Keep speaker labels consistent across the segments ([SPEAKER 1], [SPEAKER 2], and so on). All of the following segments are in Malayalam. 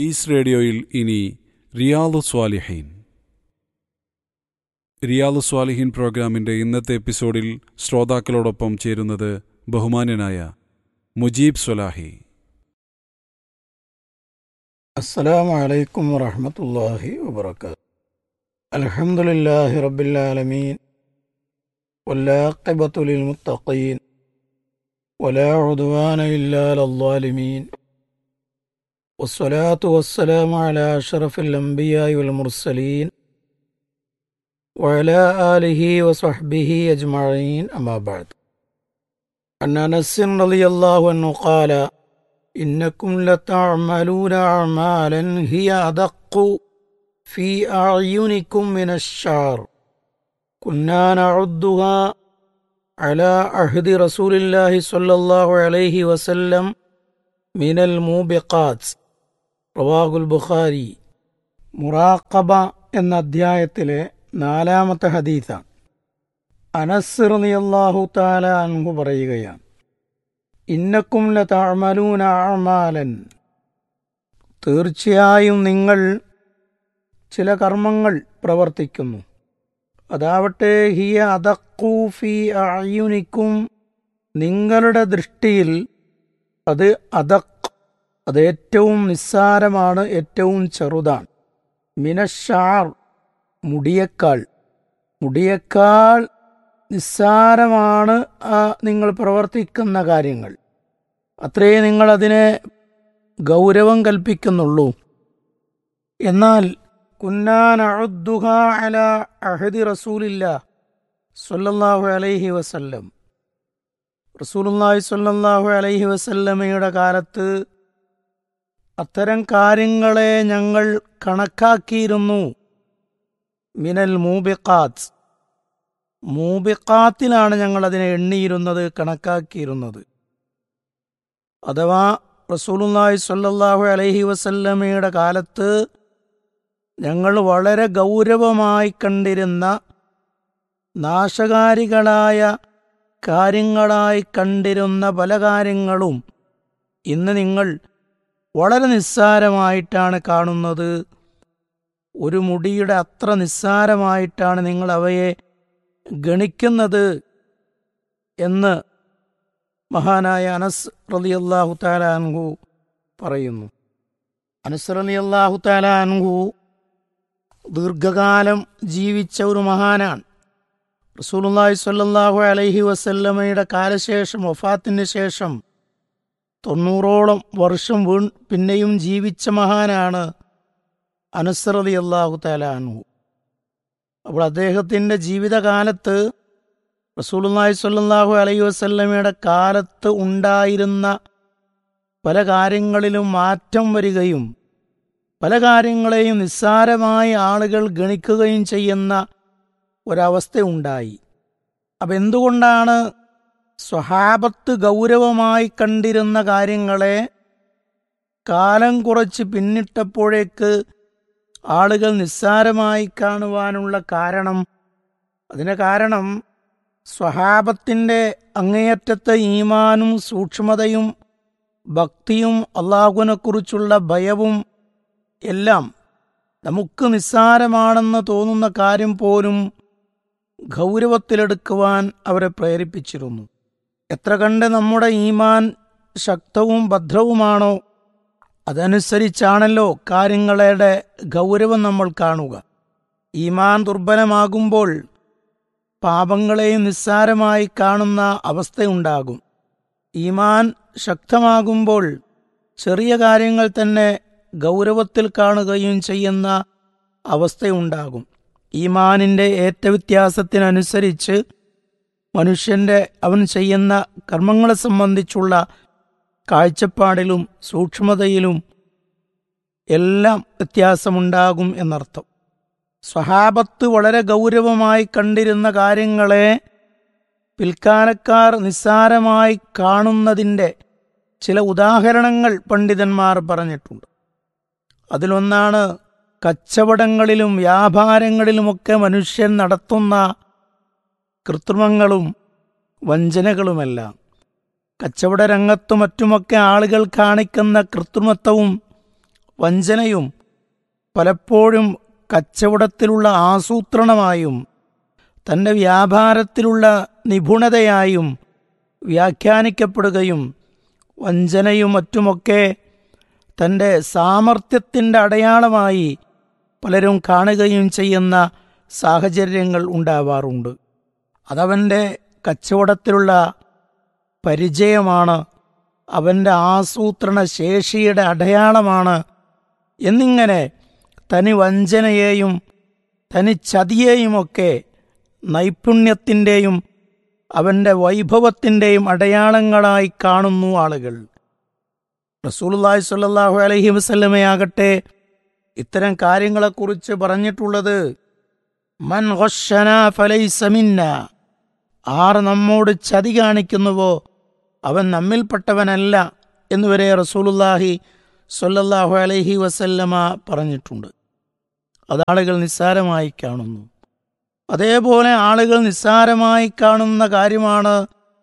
[SPEAKER 1] ഈസ് റേഡിയോയിൽ ഇനി റിയാദു സ്വാലിഹീൻ റിയാദു സ്വാലിഹീൻ പ്രോഗ്രാമിന്റെ ഇന്നത്തെ എപ്പിസോഡിൽ ശ്രോതാക്കളോടൊപ്പം ചേരുന്നത് ബഹുമാന്യനായ മുജീബ് സ്വലാഹി
[SPEAKER 2] السلام عليكم ورحمة الله وبركاته الحمد لله رب العالمين والعاقبة للمتقين ولا عدوان إلا على الظالمين والصلاة والسلام على أشرف الأنبياء والمرسلين وعلى آله وصحبه أجمعين أما بعد عن أنس رضي الله عنه قال إنكم لتعملون أعمالا هي أدق في أعينكم من الشعر كنا نعدها على عهد رسول الله صلى الله عليه وسلم من الموبقات റവാഹുൽ البخاري മുറാഖബ എന്ന അധ്യായത്തിലെ നാലാമത്തെ ഹദീസാണ് അനസ് റളിയല്ലാഹു തആല അൻഹു പറയുകയാണ് ഇന്നക്കും ലതഅമലൂന അഅമാലൻ തീർച്ചയായും നിങ്ങൾ ചില കർമ്മങ്ങൾ പ്രവർത്തിക്കുന്നു അതാവട്ടെ ഹിയ അദഖൂ ഫി അയുനിക്കും നിങ്ങളുടെ ദൃഷ്ടിയിൽ അത് അദഖ് അത് ഏറ്റവും നിസ്സാരമാണ് ഏറ്റവും ചെറുതാണ് മിനഷാർ മുടിയേക്കാൾ മുടിയേക്കാൾ നിസ്സാരമാണ് ആ നിങ്ങൾ പ്രവർത്തിക്കുന്ന കാര്യങ്ങൾ അത്രേ നിങ്ങൾ അതിനെ ഗൗരവം കൽപ്പിക്കുന്നുള്ളൂ എന്നാൽ കുന്നാൻ അഴുദ്ദുഹ അല അഹദി റസൂലില്ല സല്ലല്ലാഹു അലൈഹി വസല്ലം റസൂലുള്ളാഹി സ്വല്ലല്ലാഹു അലൈഹി വസല്ലമയുടെ കാലത്ത് അത്തരം കാര്യങ്ങളെ ഞങ്ങൾ കണക്കാക്കിയിരുന്നു മിനൽ മൂബിഖാത്ത് മൂബിഖാത്തിലാണ് ഞങ്ങൾ അതിനെ എണ്ണിയിരുന്നത് കണക്കാക്കിയിരുന്നത് അഥവാ റസൂലുള്ളാഹി സ്വല്ലല്ലാഹു അലൈഹി വസല്ലമയുടെ കാലത്ത് ഞങ്ങൾ വളരെ ഗൗരവമായി കണ്ടിരുന്ന നാശകാരികളായ കാര്യങ്ങളായി കണ്ടിരുന്ന പല കാര്യങ്ങളും ഇന്ന് നിങ്ങൾ വളരെ നിസ്സാരമായിട്ടാണ് കാണുന്നത് ഒരു മുടിയുടെ അത്ര നിസ്സാരമായിട്ടാണ് നിങ്ങൾ അവയെ ഗണിക്കുന്നത് എന്ന് മഹാനായ അനസ് റലിയല്ലാഹു താലാൻഹു പറയുന്നു അനസ് റലിയല്ലാഹു താലാൻഹു ദീർഘകാലം ജീവിച്ച ഒരു മഹാനാണ് റസൂലുള്ളാഹി സ്വല്ലല്ലാഹു അലൈഹി വസല്ലമയുടെ കാലശേഷം വഫാത്തിന് ശേഷം തൊണ്ണൂറോളം വർഷം വീൺ പിന്നെയും ജീവിച്ച മഹാനാണ് അനസ് റളിയല്ലാഹു താലാൻഹു അപ്പോൾ അദ്ദേഹത്തിൻ്റെ ജീവിതകാലത്ത് റസൂലുള്ളാഹി സ്വല്ലല്ലാഹു അലൈഹി വസല്ലമയുടെ കാലത്ത് ഉണ്ടായിരുന്ന പല കാര്യങ്ങളിലും മാറ്റം വരികയും പല കാര്യങ്ങളെയും നിസ്സാരമായി ആളുകൾ ഗണിക്കുകയും ചെയ്യുന്ന ഒരവസ്ഥയുണ്ടായി അപ്പം എന്തുകൊണ്ടാണ് സ്വഹാബത്ത് ഗൗരവമായി കണ്ടിരുന്ന കാര്യങ്ങളെ കാലം കുറച്ച് പിന്നിട്ടപ്പോഴേക്ക് ആളുകൾ നിസ്സാരമായി കാണുവാനുള്ള കാരണം അതിന് കാരണം സ്വഹാബത്തിൻ്റെ അങ്ങേയറ്റത്തെ ഈമാനും സൂക്ഷ്മതയും ഭക്തിയും അള്ളാഹുവിനെക്കുറിച്ചുള്ള ഭയവും എല്ലാം നമുക്ക് നിസ്സാരമാണെന്ന് തോന്നുന്ന കാര്യം പോലും ഗൗരവത്തിലെടുക്കുവാൻ അവരെ പ്രേരിപ്പിച്ചിരുന്നു എത്ര കണ്ട് നമ്മുടെ ഈമാൻ ശക്തവും ഭദ്രവുമാണോ അതനുസരിച്ചാണല്ലോ കാര്യങ്ങളുടെ ഗൗരവം നമ്മൾ കാണുക ഈമാൻ ദുർബലമാകുമ്പോൾ പാപങ്ങളെയും നിസ്സാരമായി കാണുന്ന അവസ്ഥയുണ്ടാകും ഈമാൻ ശക്തമാകുമ്പോൾ ചെറിയ കാര്യങ്ങൾ തന്നെ ഗൗരവത്തിൽ കാണുകയും ചെയ്യുന്ന അവസ്ഥയുണ്ടാകും ഈമാനിൻ്റെ ഏറ്റവ്യത്യാസത്തിനനുസരിച്ച് മനുഷ്യൻ്റെ അവൻ ചെയ്യുന്ന കർമ്മങ്ങളെ സംബന്ധിച്ചുള്ള കാഴ്ചപ്പാടിലും സൂക്ഷ്മതയിലും എല്ലാം വ്യത്യാസമുണ്ടാകും എന്നർത്ഥം സ്വഹാബത്ത് വളരെ ഗൗരവമായി കണ്ടിരുന്ന കാര്യങ്ങളെ പിൽക്കാലക്കാർ നിസ്സാരമായി കാണുന്നതിൻ്റെ ചില ഉദാഹരണങ്ങൾ പണ്ഡിതന്മാർ പറഞ്ഞിട്ടുണ്ട് അതിലൊന്നാണ് കച്ചവടങ്ങളിലും വ്യാപാരങ്ങളിലുമൊക്കെ മനുഷ്യൻ നടത്തുന്ന കൃത്രിമങ്ങളും വഞ്ചനകളുമെല്ലാം കച്ചവട രംഗത്തും മറ്റുമൊക്കെ ആളുകൾ കാണിക്കുന്ന കൃത്രിമത്വവും വഞ്ചനയും പലപ്പോഴും കച്ചവടത്തിലുള്ള ആസൂത്രണമായും തൻ്റെ വ്യാപാരത്തിലുള്ള നിപുണതയായും വ്യാഖ്യാനിക്കപ്പെടുകയും വഞ്ചനയും മറ്റുമൊക്കെ തൻ്റെ സാമർഥ്യത്തിൻ്റെ അടയാളമായി പലരും കാണുകയും ചെയ്യുന്ന സാഹചര്യങ്ങൾ ഉണ്ടാവാറുണ്ട് അതവൻ്റെ കച്ചവടത്തിലുള്ള പരിചയമാണ് അവൻ്റെ ആസൂത്രണ ശേഷിയുടെ അടയാളമാണ് എന്നിങ്ങനെ തനി വഞ്ചനയെയും തനി ചതിയെയുമൊക്കെ നൈപുണ്യത്തിൻ്റെയും അവൻ്റെ വൈഭവത്തിൻ്റെയും അടയാളങ്ങളായി കാണുന്നു ആളുകൾ റസൂലുള്ളാഹി സ്വല്ലല്ലാഹു അലൈഹി വസല്ലമയാകട്ടെ ഇത്തരം കാര്യങ്ങളെക്കുറിച്ച് പറഞ്ഞിട്ടുള്ളത് മൻ ഖശന ഫലൈസ മിന്ന ആർ നമ്മോട് ചതി കാണിക്കുന്നുവോ അവൻ നമ്മിൽപ്പെട്ടവനല്ല എന്നുവരെ റസൂലുള്ളാഹി സ്വല്ലല്ലാഹു അലൈഹി വസല്ലമ പറഞ്ഞിട്ടുണ്ട് അതാളുകൾ നിസ്സാരമായി കാണുന്നു അതേപോലെ ആളുകൾ നിസ്സാരമായി കാണുന്ന കാര്യമാണ്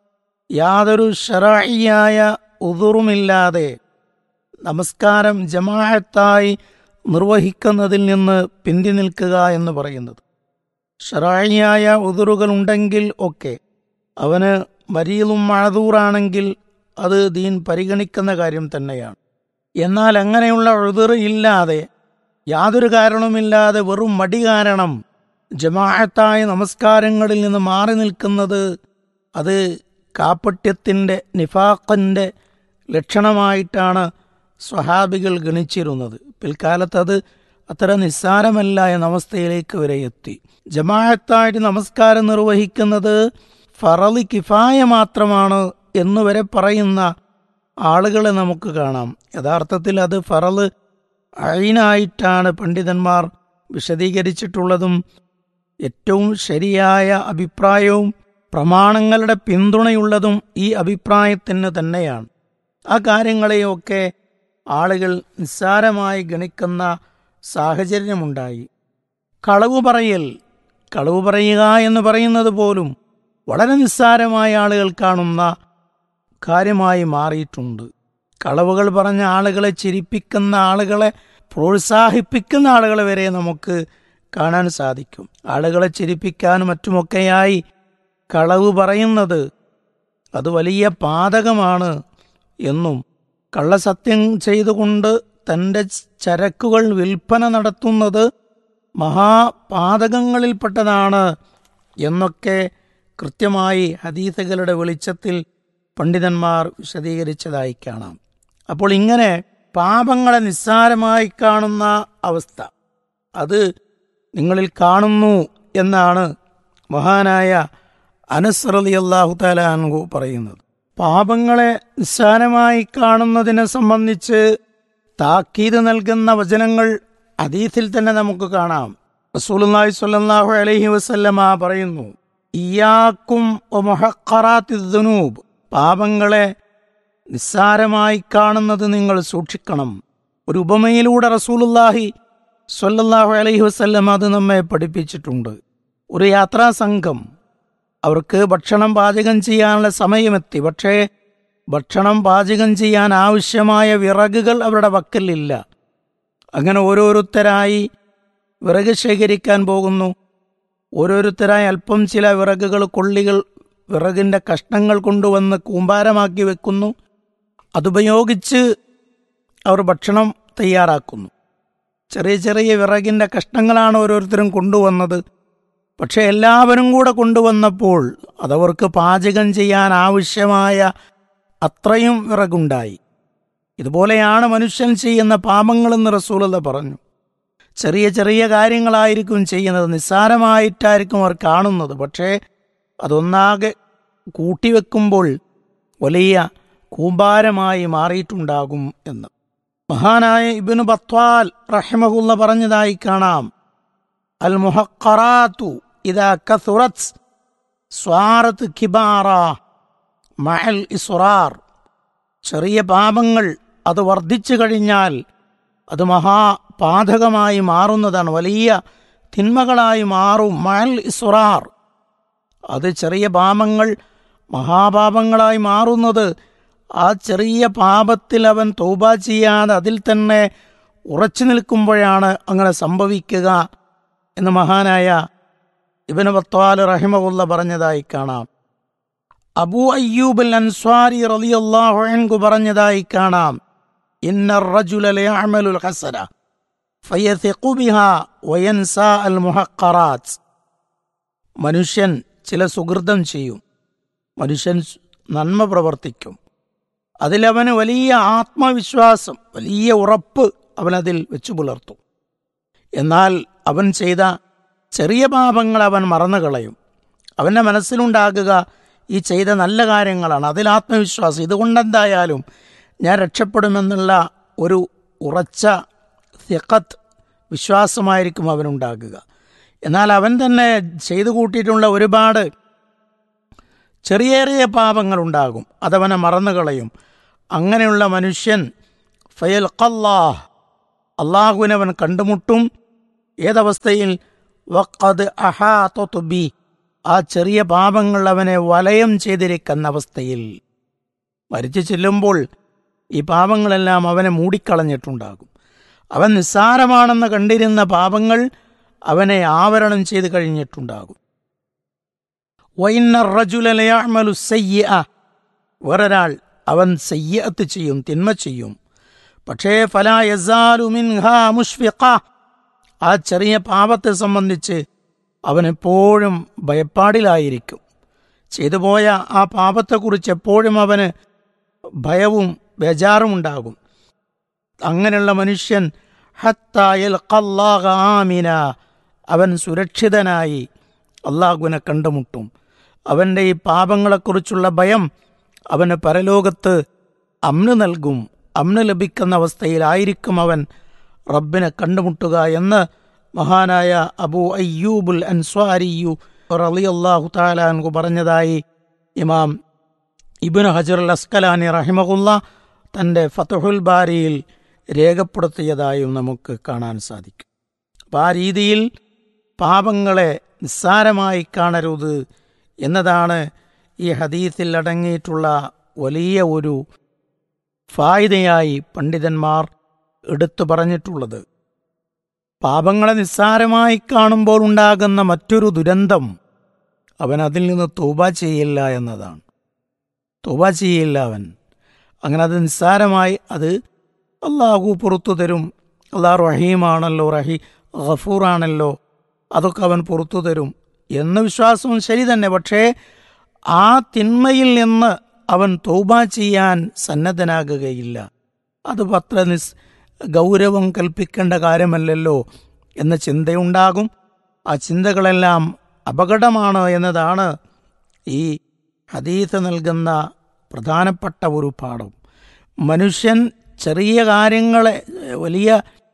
[SPEAKER 2] യാതൊരു ഷറായിയായ ഉതുറുമില്ലാതെ നമസ്കാരം ജമാഅത്തായി നിർവഹിക്കുന്നതിൽ നിന്ന് പിന്തി നിൽക്കുക എന്ന് പറയുന്നത് ഷറായിയായ ഉതുറുകൾ ഉണ്ടെങ്കിൽ ഒക്കെ അവന് മരീലും മഴതൂറാണെങ്കിൽ അത് ദീൻ പരിഗണിക്കുന്ന കാര്യം തന്നെയാണ് എന്നാൽ അങ്ങനെയുള്ള ഉതിർ ഇല്ലാതെ യാതൊരു കാരണവുമില്ലാതെ വെറും മടി കാരണം ജമാഅത്തായ നമസ്കാരങ്ങളിൽ നിന്ന് മാറി നിൽക്കുന്നത് അത് കാപ്പട്യത്തിൻ്റെ നിഫാഖിൻ്റെ ലക്ഷണമായിട്ടാണ് സ്വഹാബികൾ ഗണിച്ചിരുന്നത് പിൽക്കാലത്ത് അത് അത്ര നിസ്സാരമല്ല എന്ന അവസ്ഥയിലേക്ക് വരെ എത്തി ജമാഅത്തായിട്ട് നമസ്കാരം നിർവഹിക്കുന്നത് ഫറലി കിഫായ മാത്രമാണ് എന്നുവരെ പറയുന്ന ആളുകളെ നമുക്ക് കാണാം യഥാർത്ഥത്തിൽ അത് ഫറല് അയിനായിട്ടാണ് പണ്ഡിതന്മാർ വിശദീകരിച്ചിട്ടുള്ളതും ഏറ്റവും ശരിയായ അഭിപ്രായവും പ്രമാണങ്ങളുടെ പിന്തുണയുള്ളതും ഈ അഭിപ്രായത്തിന് തന്നെയാണ് ആ കാര്യങ്ങളെയൊക്കെ ആളുകൾ നിസ്സാരമായി ഗണിക്കുന്ന സാഹചര്യമുണ്ടായി കളവ് പറയൽ കളവ് പറയുക എന്ന് പറയുന്നത് പോലും വളരെ നിസ്സാരമായ ആളുകൾ കാണുന്ന കാര്യമായി മാറിയിട്ടുണ്ട് കളവുകൾ പറഞ്ഞ ആളുകളെ ചിരിപ്പിക്കുന്ന ആളുകളെ പ്രോത്സാഹിപ്പിക്കുന്ന ആളുകളെ വരെ നമുക്ക് കാണാൻ സാധിക്കും ആളുകളെ ചിരിപ്പിക്കാനും മറ്റുമൊക്കെയായി കളവ് പറയുന്നത് അത് വലിയ പാതകമാണ് എന്നും കള്ളസത്യം ചെയ്തുകൊണ്ട് തൻ്റെ ചരക്കുകൾ വിൽപ്പന നടത്തുന്നത് മഹാപാതകങ്ങളിൽപ്പെട്ടതാണ് എന്നൊക്കെ കൃത്യമായി ഹദീസുകളുടെ വെളിച്ചത്തിൽ പണ്ഡിതന്മാർ വിശദീകരിച്ചതായി കാണാം അപ്പോൾ ഇങ്ങനെ പാപങ്ങളെ നിസ്സാരമായി കാണുന്ന അവസ്ഥ അത് നിങ്ങളിൽ കാണുന്നു എന്നാണ് മഹാനായ അനസ്രലി അള്ളാഹു താലാൻഹു പറയുന്നത് പാപങ്ങളെ നിസ്സാരമായി കാണുന്നതിനെ സംബന്ധിച്ച് താക്കീത് നൽകുന്ന വചനങ്ങൾ അതീതിൽ തന്നെ നമുക്ക് കാണാം റസൂലുള്ളാഹി സ്വല്ലല്ലാഹു അലൈഹി വസല്ലമ പറയുന്നു ഇയാക്കും ദുനൂബ് പാപങ്ങളെ നിസ്സാരമായി കാണുന്നത് നിങ്ങൾ സൂക്ഷിക്കണം ഒരു ഉപമയിലൂടെ റസൂലുള്ളാഹി സ്വല്ലല്ലാഹു അലൈഹി വസല്ലം അത് നമ്മെ പഠിപ്പിച്ചിട്ടുണ്ട് ഒരു യാത്രാ സംഘം അവർക്ക് ഭക്ഷണം പാചകം ചെയ്യാനുള്ള സമയമെത്തി പക്ഷേ ഭക്ഷണം പാചകം ചെയ്യാൻ ആവശ്യമായ വിറകുകൾ അവരുടെ വക്കലില്ല അങ്ങനെ ഓരോരുത്തരായി വിറക് ശേഖരിക്കാൻ പോകുന്നു ഓരോരുത്തരായി അല്പം ചില വിറകുകൾ കൊള്ളികൾ വിറകിൻ്റെ കഷ്ണങ്ങൾ കൊണ്ടുവന്ന് കൂമ്പാരമാക്കി വെക്കുന്നു അതുപയോഗിച്ച് അവർ ഭക്ഷണം തയ്യാറാക്കുന്നു ചെറിയ ചെറിയ വിറകിൻ്റെ കഷ്ണങ്ങളാണ് ഓരോരുത്തരും കൊണ്ടുവന്നത് പക്ഷെ എല്ലാവരും കൂടെ കൊണ്ടുവന്നപ്പോൾ അതവർക്ക് പാചകം ചെയ്യാൻ ആവശ്യമായ അത്രയും വിറകുണ്ടായി ഇതുപോലെയാണ് മനുഷ്യൻ ചെയ്യുന്ന പാപങ്ങളെന്ന് റസൂലത പറഞ്ഞു ചെറിയ ചെറിയ കാര്യങ്ങളായിരിക്കും ചെയ്യുന്നത് നിസ്സാരമായിട്ടായിരിക്കും അവർ കാണുന്നത് പക്ഷേ അതൊന്നാകെ കൂട്ടിവെക്കുമ്പോൾ വലിയ കൂമ്പാരമായി മാറിയിട്ടുണ്ടാകും എന്ന് മഹാനായ ഇബിനു ബത്വാൽ റഹിമഹുല്ല പറഞ്ഞതായി കാണാം അൽ മുഹക്കറാത്തു ഇതാ കസുറത്ത് സ്വാറത്ത് കിബാറ മഹൽ ഇസുറാർ ചെറിയ പാപങ്ങൾ അത് വർദ്ധിച്ചു കഴിഞ്ഞാൽ അത് മഹാപാതകമായി മാറുന്നതാണ് വലിയ തിന്മകളായി മാറും മഹൽ ഇസുറാർ അത് ചെറിയ പാപങ്ങൾ മഹാപാപങ്ങളായി മാറുന്നത് ആ ചെറിയ പാപത്തിൽ അവൻ തൗബ ചെയ്യാതെ അതിൽ തന്നെ ഉറച്ചു നിൽക്കുമ്പോഴാണ് അങ്ങനെ സംഭവിക്കുക എന്ന് മഹാനായ ഇബന് ബത്വാൽ റഹിമകുല്ല പറഞ്ഞതായി കാണാം അബൂ അയ്യൂബ് അൻസ്വാരി റളിയല്ലാഹു അൻഹു പറഞ്ഞതായി കാണാം ഇന്ന الرجل ليعمل الحسنة فيثق بها وينسى المحقرات മനുഷ്യൻ ചില സുഹൃതം ചെയ്യും മനുഷ്യൻ നന്മ പ്രവർത്തിക്കും അതിലവന് വലിയ ആത്മവിശ്വാസം വലിയ ഉറപ്പ് അവനതിൽ വെച്ചു പുലർത്തും എന്നാൽ അവൻ ചെയ്ത ചെറിയ പാപങ്ങൾ അവൻ മറന്നുകളയും അവൻ്റെ മനസ്സിലുണ്ടാകുക ഈ ചെയ്ത നല്ല കാര്യങ്ങളാണ് അതിൽ ആത്മവിശ്വാസം ഇതുകൊണ്ടെന്തായാലും ഞാൻ രക്ഷപ്പെടുമെന്നുള്ള ഒരു ഉറച്ച തിക്കത്ത് വിശ്വാസമായിരിക്കും അവനുണ്ടാകുക എന്നാൽ അവൻ തന്നെ ചെയ്തു കൂട്ടിയിട്ടുള്ള ഒരുപാട് ചെറിയ ചെറിയ പാപങ്ങളുണ്ടാകും അതവനെ മറന്നുകളയും അങ്ങനെയുള്ള മനുഷ്യൻ ഫയൽ കല്ലാഹ് അള്ളാഹുവിനവൻ കണ്ടുമുട്ടും ഏതവസ്ഥയിൽ വക്കത് അഹാതൊബി ആ ചെറിയ പാപങ്ങൾ അവനെ വലയം ചെയ്തിരിക്കുന്ന അവസ്ഥയിൽ മരിച്ചു ചെല്ലുമ്പോൾ ഈ പാപങ്ങളെല്ലാം അവനെ മൂടിക്കളഞ്ഞിട്ടുണ്ടാകും അവൻ നിസ്സാരമാണെന്ന് കണ്ടിരുന്ന പാപങ്ങൾ അവനെ ആവരണം ചെയ്ത് കഴിഞ്ഞിട്ടുണ്ടാകും വേറൊരാൾ അവൻ സയ്യത്ത് ചെയ്യും തിന്മ ചെയ്യും പക്ഷേ ഫലാ യസാലു മിൻഹാ മുഷ്ഫിഖ ആ ചെറിയ പാപത്തെ സംബന്ധിച്ച് അവൻ എപ്പോഴും ഭയപ്പാടിലായിരിക്കും ചെയ്തു പോയ ആ പാപത്തെക്കുറിച്ച് എപ്പോഴും അവന് ഭയവും ബേജാറും ഉണ്ടാകും അങ്ങനെയുള്ള മനുഷ്യൻ ഹത്തായൽ കല്ലാഹ ആമിന അവൻ സുരക്ഷിതനായി അള്ളാഹുവിനെ കണ്ടുമുട്ടും അവൻ്റെ ഈ പാപങ്ങളെക്കുറിച്ചുള്ള ഭയം അവന് പരലോകത്ത് അമ്ന് നൽകും അമ്ന് ലഭിക്കുന്ന അവസ്ഥയിലായിരിക്കും അവൻ റബ്ബിനെ കണ്ടുമുട്ടുക എന്ന് മഹാനായ അബൂ അയ്യൂബുൽ അൻസ്വാരിയു റലി അള്ളാഹു താലാൻകു പറഞ്ഞതായി ഇമാം ഇബിന് ഹജർ അൽ അസ്കലാനി റഹിമഹുല്ല തൻ്റെ ഫതഹുൽ ബാരിയിൽ രേഖപ്പെടുത്തിയതായും നമുക്ക് കാണാൻ സാധിക്കും അപ്പം ആ രീതിയിൽ പാപങ്ങളെ നിസ്സാരമായി കാണരുത് എന്നതാണ് ഈ ഹദീസിൽ അടങ്ങിയിട്ടുള്ള വലിയ ഒരു ഫായിദയായി പണ്ഡിതന്മാർ എടുത്തു പറഞ്ഞിട്ടുള്ളത് പാപങ്ങളെ നിസ്സാരമായി കാണുമ്പോൾ ഉണ്ടാകുന്ന മറ്റൊരു ദുരന്തം അവൻ അതിൽ നിന്ന് തൂബ ചെയ്യില്ല എന്നതാണ് തൂബ ചെയ്യില്ല അവൻ അങ്ങനെ അത് നിസ്സാരമായി അത് അള്ളാഹു പുറത്തു തരും അള്ളാഹ് റഹീമാണല്ലോ റഹി ഗഫൂറാണല്ലോ അതൊക്കെ അവൻ പുറത്തു തരും എന്ന വിശ്വാസവും ശരി തന്നെ പക്ഷേ ആ തിന്മയിൽ നിന്ന് അവൻ തൗബ ചെയ്യാൻ സന്നദ്ധനാകുകയില്ല അത് അത്ര നിസ് ഗൗരവം കൽപ്പിക്കേണ്ട കാര്യമല്ലല്ലോ എന്ന ചിന്തയുണ്ടാകും ആ ചിന്തകളെല്ലാം അപകടമാണ് എന്നതാണ് ഈ ഹദീത്ത് നൽകുന്ന പ്രധാനപ്പെട്ട ഒരു പാഠം മനുഷ്യൻ ചെറിയ കാര്യങ്ങളെ വലിയ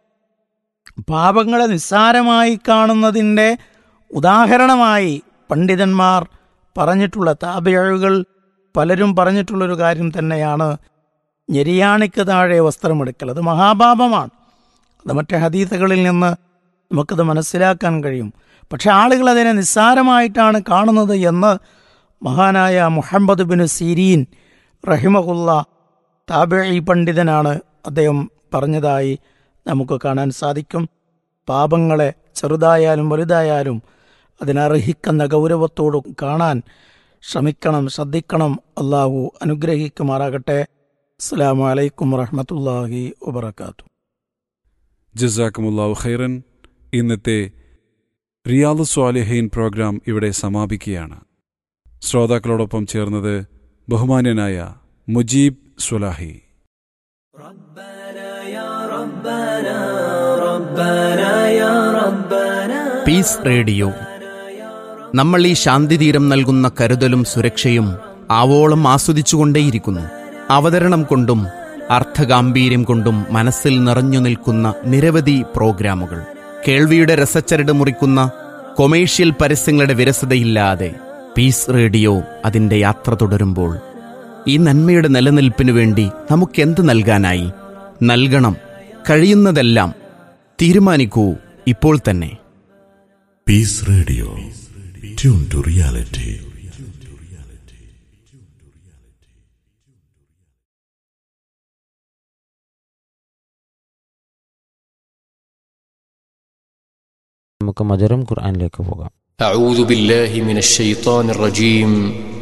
[SPEAKER 2] പാപങ്ങളെ നിസ്സാരമായി കാണുന്നതിൻ്റെ ഉദാഹരണമായി പണ്ഡിതന്മാർ പറഞ്ഞിട്ടുള്ള താപയഴുകൾ പലരും പറഞ്ഞിട്ടുള്ളൊരു കാര്യം തന്നെയാണ് ഞെരിയാണിക്ക് താഴെ വസ്ത്രമെടുക്കൽ അത് മഹാപാപമാണ് അത് മറ്റേ ഹദീസുകളിൽ നിന്ന് നമുക്കത് മനസ്സിലാക്കാൻ കഴിയും പക്ഷെ ആളുകൾ അതിനെ നിസ്സാരമായിട്ടാണ് കാണുന്നത് എന്ന് മഹാനായ മുഹമ്മദ് ബിൻ സീരീൻ റഹിമഹുല്ല താബി പണ്ഡിതനാണ് അദ്ദേഹം പറഞ്ഞതായി നമുക്ക് കാണാൻ സാധിക്കും പാപങ്ങളെ ചെറുതായാലും വലുതായാലും അതിനർഹിക്കുന്ന ഗൗരവത്തോട് കാണാൻ ശ്രമിക്കണം ശ്രദ്ധിക്കണം അള്ളാഹു അനുഗ്രഹിക്കുമാറാകട്ടെ അസ്സാം വലൈക്കും വറഹമത്തല്ലാഹി വബർക്കാത്തു
[SPEAKER 1] ജസാക്കുമുല്ലാഹു ഖൈറൻ ഇന്നത്തെ റിയാദ് സ്വാലിഹീൻ പ്രോഗ്രാം ഇവിടെ സമാപിക്കുകയാണ് ശ്രോതാക്കളോടൊപ്പം ചേർന്നത് ബഹുമാന്യനായ മുജീബ് സ്വലാഹി
[SPEAKER 3] പീസ് റേഡിയോ നമ്മൾ ഈ ശാന്തിതീരം നൽകുന്ന കരുതലും സുരക്ഷയും ആവോളം ആസ്വദിച്ചുകൊണ്ടേയിരിക്കുന്നു അവതരണം കൊണ്ടും അർത്ഥഗാംഭീര്യം കൊണ്ടും മനസ്സിൽ നിറഞ്ഞു നിൽക്കുന്ന നിരവധി പ്രോഗ്രാമുകൾ കേൾവിയുടെ രസച്ചരട് മുറിക്കുന്ന കൊമേഴ്ഷ്യൽ പരസ്യങ്ങളുടെ വിരസതയില്ലാതെ പീസ് റേഡിയോ അതിന്റെ യാത്ര തുടരുമ്പോൾ ഈ നന്മയുടെ നിലനിൽപ്പിനു വേണ്ടി നമുക്കെന്ത് നൽകാനായി നൽകണം കഴിയുന്നതെല്ലാം തീരുമാനിക്കൂ ഇപ്പോൾ തന്നെ
[SPEAKER 4] Peace Radio. Tune to reality.
[SPEAKER 5] നമുക്ക് മജറും ഖുർആനിലേക്ക് പോകാം
[SPEAKER 6] أعوذ بالله من الشيطان الرجيم